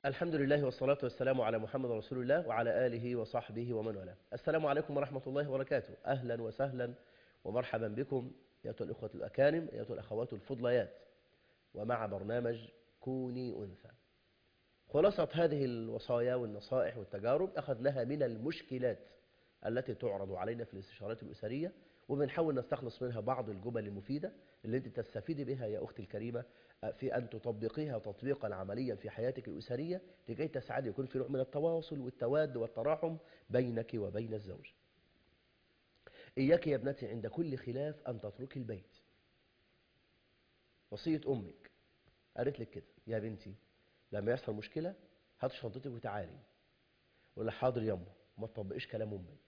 الحمد لله والصلاة والسلام على محمد رسول الله وعلى آله وصحبه ومن والاه السلام عليكم ورحمة الله وبركاته أهلا وسهلا ومرحبا بكم أيها الأخوة الأكارم أيها الأخوات الفضليات ومع برنامج كوني أنثى خلاصة هذه الوصايا والنصائح والتجارب أخذناها من المشكلات التي تعرض علينا في الاستشارات الأسرية وبنحاول نستخلص منها بعض الجمل المفيدة اللي انت تستفيد بها يا أختي الكريمة في أن تطبقيها تطبيقا عمليا في حياتك الأسرية لكي تسعد يكون في نوع من التواصل والتواد والتراحم بينك وبين الزوج إياك يا ابنتي عند كل خلاف أن تتركي البيت وصية أمك قالت لك كده يا بنتي لما يحصل مشكلة هات شنطتك وتعالي ولا حاضر يما ما تطبقيش كلام أمك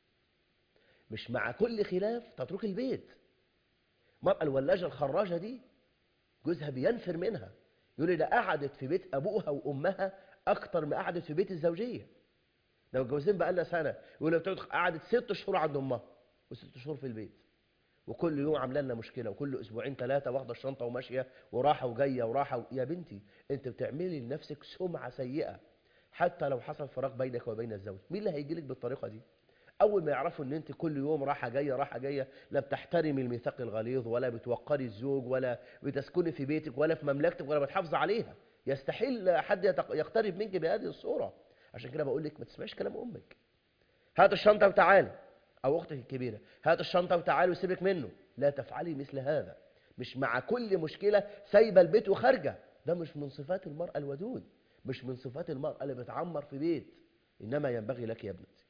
مش مع كل خلاف تتركي البيت المرأة الولاجة الخراجة دي جوزها بينفر منها يقول لي ده قعدت في بيت أبوها وأمها أكتر ما قعدت في بيت الزوجية لو متجوزين بقى لنا سنة يقول لي قعدت ست شهور عند أمها وست شهور في البيت وكل يوم عامله لنا مشكله وكل اسبوعين ثلاثه واخده الشنطه وماشيه وراحه وجايه وراحه و... يا بنتي انت بتعملي لنفسك سمعه سيئه حتى لو حصل فراق بينك وبين الزوج مين اللي هيجي لك بالطريقه دي اول ما يعرفوا ان انت كل يوم راحه جايه راحه جايه لا بتحترمي الميثاق الغليظ ولا بتوقري الزوج ولا بتسكني في بيتك ولا في مملكتك ولا بتحافظي عليها يستحيل حد يقترب منك بهذه الصوره عشان كده بقول لك ما تسمعيش كلام امك هات الشنطه وتعالي او اختك الكبيره هات الشنطه وتعالي وسيبك منه لا تفعلي مثل هذا مش مع كل مشكله سايبه البيت وخارجه ده مش من صفات المراه الودود مش من صفات المراه اللي بتعمر في بيت انما ينبغي لك يا ابنتي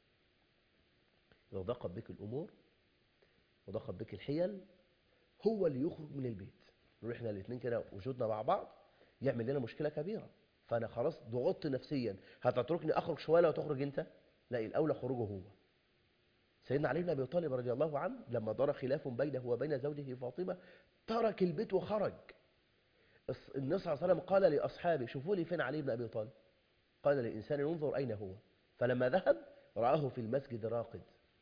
لو ضاقت بك الامور وضاقت بك الحيل هو اللي يخرج من البيت نروح احنا الاثنين كده وجودنا مع بعض يعمل لنا مشكله كبيره فانا خلاص ضغطت نفسيا هتتركني اخرج شويه وتخرج انت لا الاولى خروجه هو سيدنا علي بن ابي طالب رضي الله عنه لما دار خلاف بينه وبين زوجه فاطمه ترك البيت وخرج النبي صلى الله عليه وسلم قال لاصحابه شوفوا لي فين علي بن ابي طالب قال للانسان انظر اين هو فلما ذهب راه في المسجد راقد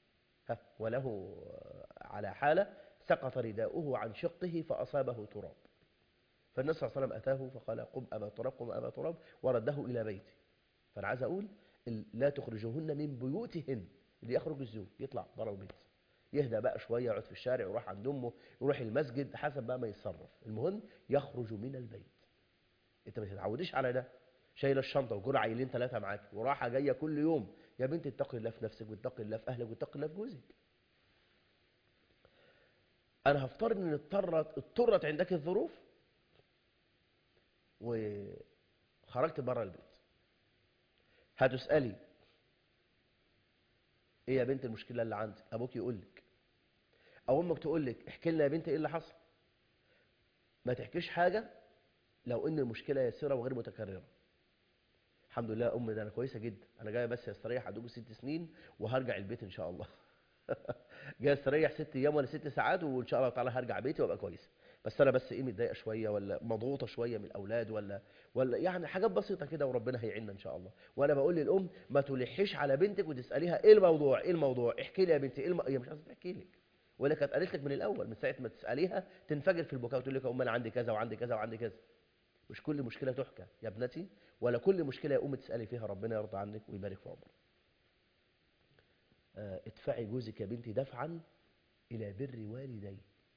وله على حاله سقط رداؤه عن شقه فاصابه تراب فالنبي صلى الله عليه وسلم اتاه فقال قم ابا تراب قم ابا تراب ورده الى بيته فانا عايز اقول لا تخرجوهن من بيوتهن اللي يخرج الزوج يطلع بره البيت يهدى بقى شويه يقعد في الشارع يروح عند امه يروح المسجد حسب بقى ما يتصرف المهم يخرج من البيت انت ما تتعوديش على ده شايله الشنطه وجور عيلين ثلاثه معاك وراحه جايه كل يوم يا بنت اتقي الله في نفسك واتقي الله في اهلك واتقي الله في جوزك انا هفترض ان اضطرت اضطرت عندك الظروف وخرجت بره البيت هتسالي ايه يا بنت المشكله اللي عندك ابوك يقول لك او امك تقول لك احكي لنا يا بنت ايه اللي حصل ما تحكيش حاجه لو ان المشكله يسيره وغير متكرره الحمد لله ام ده انا كويسه جدا انا جايه بس استريح ادوق ست سنين وهرجع البيت ان شاء الله جاي استريح ست ايام ولا ست ساعات وان شاء الله تعالى هرجع بيتي وابقى كويس بس انا بس ايه متضايقه شويه ولا مضغوطه شويه من الاولاد ولا ولا يعني حاجات بسيطه كده وربنا هيعيننا ان شاء الله وانا بقول للام ما تلحيش على بنتك وتساليها ايه الموضوع ايه الموضوع احكي لي يا بنتي ايه الم... هي مش عايزه تحكي لك ولا كانت قالت لك من الاول من ساعه ما تساليها تنفجر في البكاء وتقول لك يا ام انا عندي كذا وعندي كذا وعندي كذا مش كل مشكله تحكى يا ابنتي ولا كل مشكله يا ام تسالي فيها ربنا يرضى عنك ويبارك في عمرك اه ادفعي جوزك يا بنتي دفعا الى بر والديه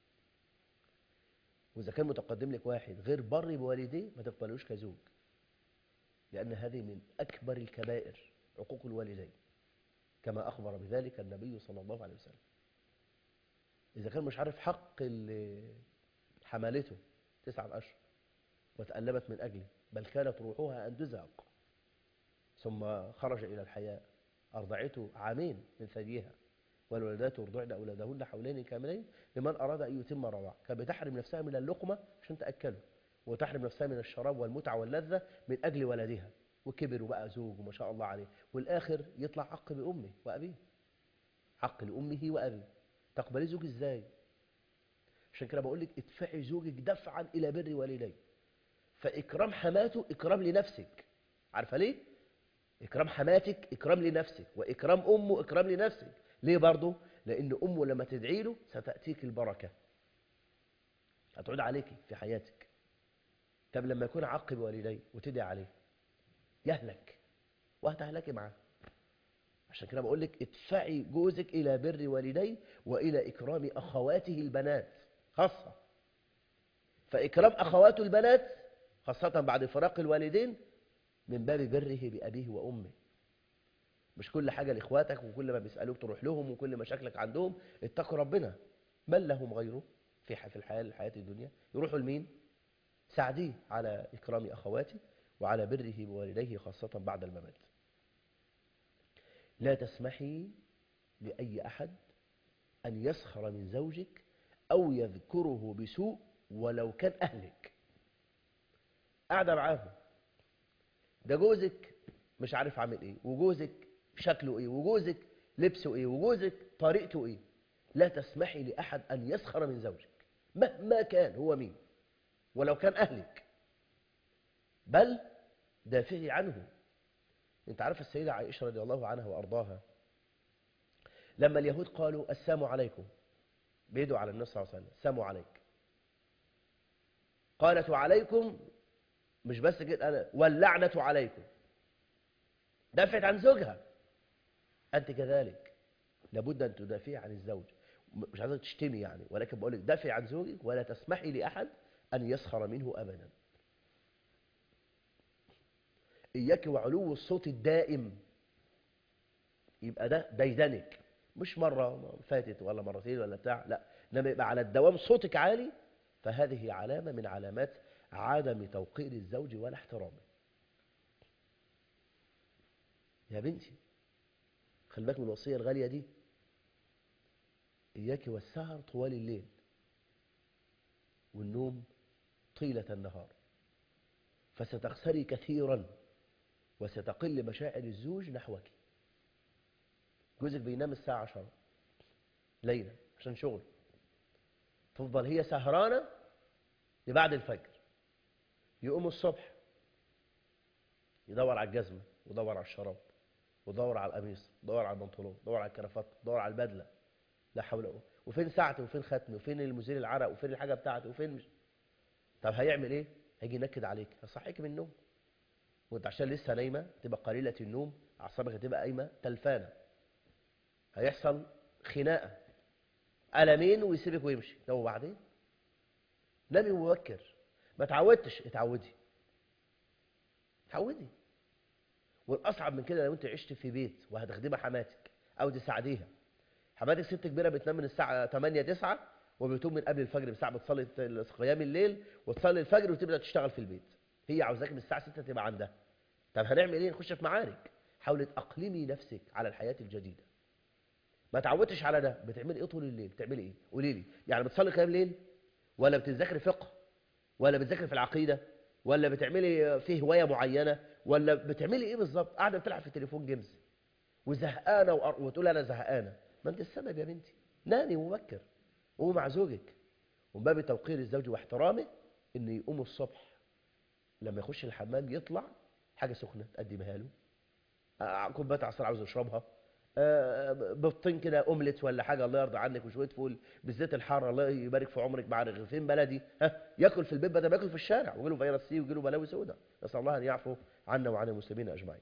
وإذا كان متقدم لك واحد غير بر بوالديه ما تقبلوش كزوج لأن هذه من أكبر الكبائر عقوق الوالدين كما أخبر بذلك النبي صلى الله عليه وسلم إذا كان مش عارف حق اللي حملته تسعة أشهر وتألمت من أجله بل كانت روحها أن تزهق ثم خرج إلى الحياة أرضعته عامين من ثديها والولدات يرضعن أولادهن حولين كاملين لمن أراد أن يتم الرضاعة كانت بتحرم نفسها من اللقمة عشان تأكله وتحرم نفسها من الشراب والمتعة واللذة من أجل ولدها وكبر وبقى زوج وما شاء الله عليه والآخر يطلع عق بأمه وأبيه عق لأمه وأبيه تقبلي زوج إزاي عشان كده بقول لك ادفعي زوجك دفعا إلى بر والديه فإكرام حماته إكرام لنفسك عارفة ليه؟ إكرام حماتك إكرام لنفسك وإكرام أمه إكرام لنفسك ليه برضه؟ لأن أمه لما تدعي له ستأتيك البركة هتعود عليك في حياتك طب لما يكون عق بوالديه وتدعي عليه يهلك وهتهلكي معاه عشان كده بقول لك ادفعي جوزك إلى بر والديه وإلى إكرام أخواته البنات خاصة فإكرام أخواته البنات خاصة بعد فراق الوالدين من باب بره بأبيه وأمه مش كل حاجة لإخواتك وكل ما بيسألوك تروح لهم وكل مشاكلك عندهم اتقوا ربنا من لهم غيره في في الحياة الحياة الدنيا يروحوا لمين ساعديه على إكرام أخواته وعلى بره بوالديه خاصة بعد الممات لا تسمحي لأي أحد أن يسخر من زوجك أو يذكره بسوء ولو كان أهلك قاعدة معاهم ده جوزك مش عارف عامل ايه وجوزك شكله ايه وجوزك لبسه ايه وجوزك طريقته ايه لا تسمحي لأحد أن يسخر من زوجك مهما كان هو مين ولو كان أهلك بل دافعي عنه انت عارف السيدة عائشة رضي الله عنها وأرضاها لما اليهود قالوا السلام عليكم بيدوا على النبي صلى الله عليه وسلم السلام عليك قالت وعليكم مش بس كده أنا واللعنة عليكم دافعت عن زوجها أنت كذلك لابد أن تدافعي عن الزوج مش عايزة تشتمي يعني ولكن بقول لك دافعي عن زوجك ولا تسمحي لأحد أن يسخر منه أبدا إياك وعلو الصوت الدائم يبقى ده ديدنك مش مرة فاتت ولا مرتين ولا بتاع لا لما يبقى على الدوام صوتك عالي فهذه علامة من علامات عدم توقير الزوج ولا احترامه يا بنتي خلي بالك من الوصية الغالية دي إياك والسهر طوال الليل والنوم طيلة النهار فستخسري كثيرا وستقل مشاعر الزوج نحوك جوزك بينام الساعة عشرة ليلة عشان شغل تفضل هي سهرانة لبعد الفجر يقوم الصبح يدور على الجزمة ويدور على الشراب ودور على القميص ودور على البنطلون ودور على الكرافات ودور على البدلة لا حول ولا وفين ساعته وفين ختمه وفين المزيل العرق وفين الحاجة بتاعته وفين مش طب هيعمل ايه هيجي ينكد عليك هصحيك من النوم وانت عشان لسه نايمه تبقى قليله النوم اعصابك هتبقى قايمه تلفانه هيحصل خناقه ألمين ويسيبك ويمشي طب وبعدين نامي مبكر ما تعودتش اتعودي اتعودي والاصعب من كده لو انت عشت في بيت وهتخدمها حماتك او تساعديها حماتك ست كبيره بتنام من الساعه 8 9 وبتقوم من قبل الفجر بساعه بتصلي قيام الليل وتصلي الفجر وتبدا تشتغل في البيت هي عاوزاك من الساعه 6 تبقى عندها طب هنعمل ايه نخش في معارك حاولي تاقلمي نفسك على الحياه الجديده ما تعودتش على ده بتعملي ايه طول الليل بتعملي ايه قولي لي يعني بتصلي قيام ليل ولا بتذاكري فقه ولا بتذاكري في العقيده ولا بتعملي في هوايه معينه ولا بتعملي ايه بالظبط قاعده بتلعب في التليفون جيمز وزهقانه وأر... وتقول انا زهقانه ما انت السبب يا بنتي نامي مبكر قومي مع زوجك ومن باب توقير الزوج واحترامه ان يقوم الصبح لما يخش الحمام يطلع حاجه سخنه تقدمها له آه، كوبايه عصير عاوز يشربها آه، بطين كده اومليت ولا حاجه الله يرضى عنك وشويه فول بالزيت الحار الله يبارك في عمرك مع رغيفين بلدي ها ياكل في البيت بدل ما ياكل في الشارع ويجي له فيروس سي ويجي له بلاوي سوداء نسال الله ان يعفو عنا وعن المسلمين اجمعين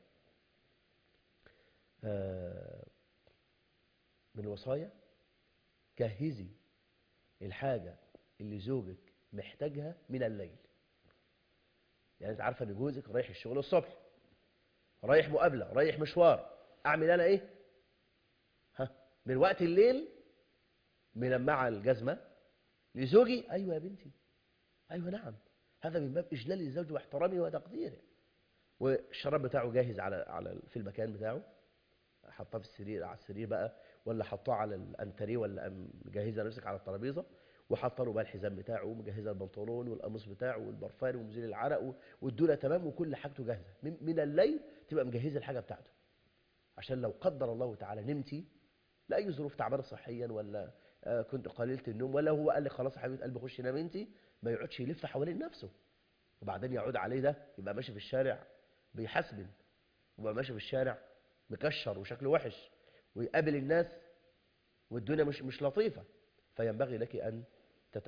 آه، من الوصايا جهزي الحاجه اللي زوجك محتاجها من الليل يعني انت عارفه ان جوزك رايح الشغل الصبح رايح مقابله رايح مشوار اعمل انا ايه ها من وقت الليل ملمعه الجزمه لزوجي ايوه يا بنتي ايوه نعم هذا من باب اجلال الزوج واحترامه وتقديره والشراب بتاعه جاهز على على في المكان بتاعه حطاه في السرير على السرير بقى ولا حطاه على الانتريه ولا مجهزه نفسك على الترابيزه وحاطه له بقى الحزام بتاعه ومجهزه البنطلون والقميص بتاعه والبرفان ومزيل العرق والدوله تمام وكل حاجته جاهزه من من الليل تبقى مجهزه الحاجه بتاعته عشان لو قدر الله تعالى نمتي لاي ظروف تعبانه صحيا ولا آه، كنت قليله النوم ولا هو قال لك خلاص يا حبيبه قلبي خشي نام انت ما يقعدش يلف حوالين نفسه وبعدين يعود عليه ده يبقى ماشي في الشارع بيحسبن ويبقى ماشي في الشارع مكشر وشكله وحش ويقابل الناس والدنيا مش مش لطيفه فينبغي لك ان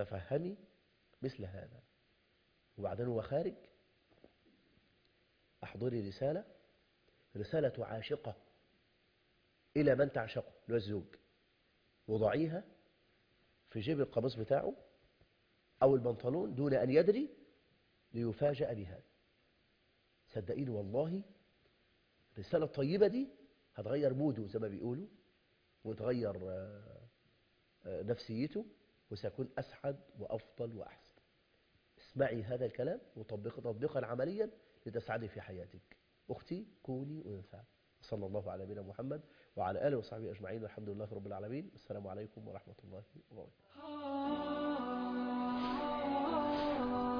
تتفهمي مثل هذا وبعدين هو خارج احضري رسالة رسالة عاشقة إلى من تعشقه اللي هو الزوج وضعيها في جيب القميص بتاعه أو البنطلون دون أن يدري ليفاجأ بها صدقيني والله الرسالة الطيبة دي هتغير موده زي ما بيقولوا وتغير آه، آه، نفسيته وسيكون أسعد وأفضل وأحسن اسمعي هذا الكلام وطبقه تطبيقا عمليا لتسعدي في حياتك أختي كوني أنثى صلى الله على نبينا محمد وعلى آله وصحبه أجمعين والحمد لله رب العالمين السلام عليكم ورحمة الله وبركاته